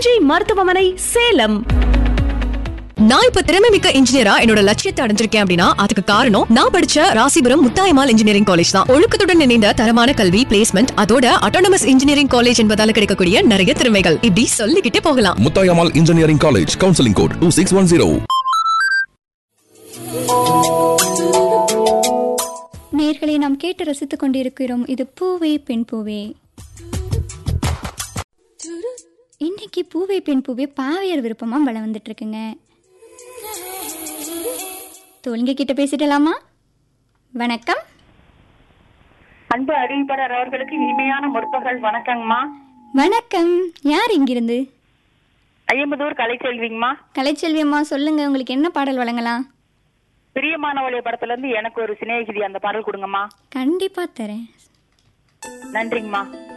குறிஞ்சி மருத்துவமனை சேலம் நான் இப்ப திறமை மிக்க இன்ஜினியரா என்னோட லட்சியத்தை அடைஞ்சிருக்கேன் அப்படின்னா அதுக்கு காரணம் நான் படிச்ச ராசிபுரம் முத்தாயமால் இன்ஜினியரிங் காலேஜ் தான் ஒழுக்கத்துடன் இணைந்த தரமான கல்வி பிளேஸ்மெண்ட் அதோட அட்டானமஸ் இன்ஜினியரிங் காலேஜ் என்பதால கிடைக்கக்கூடிய நிறைய திறமைகள் இப்படி சொல்லிக்கிட்டே போகலாம் Muthayammal engineering college counselling code two six one zero நேர்களை நாம் கேட்டு ரசித்துக் கொண்டிருக்கிறோம் இது பூவே பெண் பூவே இன்னைக்கு பூவே பெண் பூவே பாவையர் விருப்பமா வளம் வந்துட்டு இருக்குங்க தோழிங்க கிட்ட பேசிடலாமா வணக்கம் அன்பு அறிவிப்பாளர் அவர்களுக்கு இனிமையான முற்பகல் வணக்கங்கம்மா வணக்கம் யார் இங்கிருந்து ஐயம்பதூர் கலைச்செல்விங்கம்மா கலைச்செல்வி அம்மா சொல்லுங்க உங்களுக்கு என்ன பாடல் வழங்கலாம் பிரியமானவளைய படத்துல இருந்து எனக்கு ஒரு சிநேகிதி அந்த பாடல் கொடுங்கம்மா கண்டிப்பா தரேன் நன்றிங்கம்மா